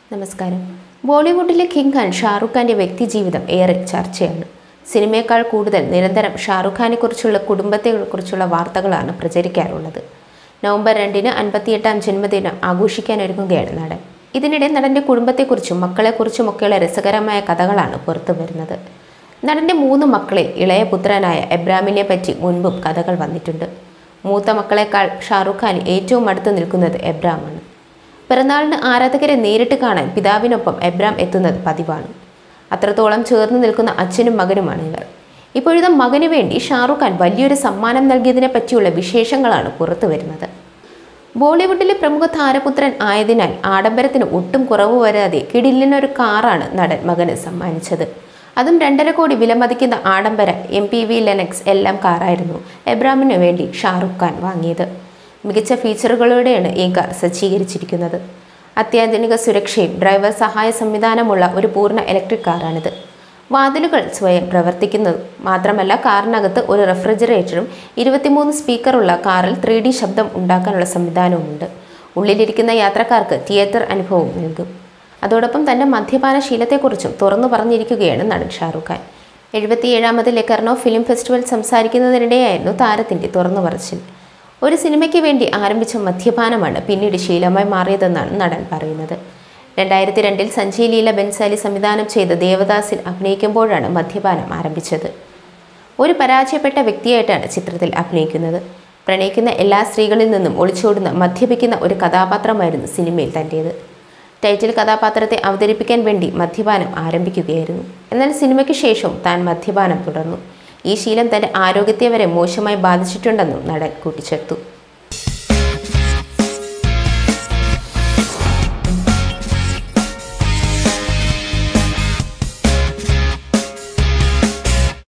നമസ്കാരം ബോളിവുഡിലെ കിങ് ഖാൻ ഷാറുഖ് ഖാന്റെ വ്യക്തിജീവിതം ഏറെ ചർച്ചയാണ് സിനിമയേക്കാൾ കൂടുതൽ നിരന്തരം ഷാറുഖ് ഖാനെക്കുറിച്ചുള്ള കുടുംബത്തെക്കുറിച്ചുള്ള വാർത്തകളാണ് പ്രചരിക്കാറുള്ളത് നവംബർ രണ്ടിന് അൻപത്തിയെട്ടാം ജന്മദിനം ആഘോഷിക്കാനൊരുങ്ങുകയാണ് നടൻ ഇതിനിടെ നടന്റെ കുടുംബത്തെക്കുറിച്ചും മക്കളെക്കുറിച്ചുമൊക്കെയുള്ള രസകരമായ കഥകളാണ് പുറത്തു വരുന്നത് നടന്റെ മൂന്ന് മക്കളിൽ ഇളയ പുത്രനായ എബ്രാമിനെ പറ്റി മുൻപും കഥകൾ വന്നിട്ടുണ്ട് മൂത്ത മക്കളെക്കാൾ ഷാറുഖ് ഖാൻ ഏറ്റവും അടുത്ത് നിൽക്കുന്നത് എബ്രാമാണ് പിറന്നാളിന് ആരാധകരെ നേരിട്ട് കാണാൻ പിതാവിനൊപ്പം എബ്രാം എത്തുന്നത് പതിവാണ് അത്രത്തോളം ചേർന്ന് നിൽക്കുന്ന അച്ഛനും മകനുമാണ് ഇവർ ഇപ്പോഴത്തെ മകന് വേണ്ടി ഷാറുഖ് ഖാൻ വലിയൊരു സമ്മാനം നൽകിയതിനെ പറ്റിയുള്ള വിശേഷങ്ങളാണ് പുറത്തു വരുന്നത് ബോളിവുഡിലെ പ്രമുഖ താരപുത്രൻ ആയതിനാൽ ആഡംബരത്തിന് ഒട്ടും കുറവ് വരാതെ കിടിലിനൊരു കാറാണ് നടൻ മകന് സമ്മാനിച്ചത് അതും രണ്ടര കോടി വിലമതിക്കുന്ന ആഡംബര എം പി വി ലെനക്സ് എല്ലാം കാറായിരുന്നു എബ്രാമിന് വേണ്ടി ഷാറുഖ് ഖാൻ വാങ്ങിയത് മികച്ച ഫീച്ചറുകളോടെയാണ് ഈ കാർ സജ്ജീകരിച്ചിരിക്കുന്നത് അത്യാധുനിക സുരക്ഷയും ഡ്രൈവർ സഹായ സംവിധാനമുള്ള ഒരു പൂർണ്ണ ഇലക്ട്രിക് കാറാണിത് വാതിലുകൾ സ്വയം പ്രവർത്തിക്കുന്നതും മാത്രമല്ല കാറിനകത്ത് ഒരു റെഫ്രിജറേറ്ററും ഇരുപത്തിമൂന്ന് സ്പീക്കറുള്ള കാറിൽ ത്രീ ഡി ശബ്ദം ഉണ്ടാക്കാനുള്ള സംവിധാനവുമുണ്ട് ഉള്ളിലിരിക്കുന്ന യാത്രക്കാർക്ക് തിയേറ്റർ അനുഭവം നൽകും അതോടൊപ്പം തന്റെ മദ്യപാന ശീലത്തെക്കുറിച്ചും തുറന്നു പറഞ്ഞിരിക്കുകയാണ് നടൻ ഷാറുഖ് ഖാൻ എഴുപത്തിയേഴാമത് ലെക്കർണോ ഫിലിം ഫെസ്റ്റിവൽ സംസാരിക്കുന്നതിനിടെയായിരുന്നു താരത്തിന്റെ തുറന്നു പറച്ചിൽ ഒരു സിനിമയ്ക്ക് വേണ്ടി ആരംഭിച്ച മദ്യപാനമാണ് പിന്നീട് ശീലമായി മാറിയതെന്നാണ് നടൻ പറയുന്നത് രണ്ടായിരത്തി രണ്ടിൽ സഞ്ജയ് ലീല ബെൻസാലി സംവിധാനം ചെയ്ത ദേവദാസിൽ അഭിനയിക്കുമ്പോഴാണ് മദ്യപാനം ആരംഭിച്ചത് ഒരു പരാജയപ്പെട്ട വ്യക്തിയായിട്ടാണ് ചിത്രത്തിൽ അഭിനയിക്കുന്നത് പ്രണയിക്കുന്ന എല്ലാ സ്ത്രീകളിൽ നിന്നും ഒളിച്ചോടുന്ന മദ്യപിക്കുന്ന ഒരു കഥാപാത്രമായിരുന്നു സിനിമയിൽ തൻ്റേത് ടൈറ്റിൽ കഥാപാത്രത്തെ അവതരിപ്പിക്കാൻ വേണ്ടി മദ്യപാനം ആരംഭിക്കുകയായിരുന്നു എന്നാൽ സിനിമയ്ക്ക് ശേഷവും താൻ മദ്യപാനം തുടർന്നു ഈ ശീലം തൻ്റെ ആരോഗ്യത്തെ വരെ മോശമായി ബാധിച്ചിട്ടുണ്ടെന്നും നടൻ കൂട്ടിച്ചേർത്തു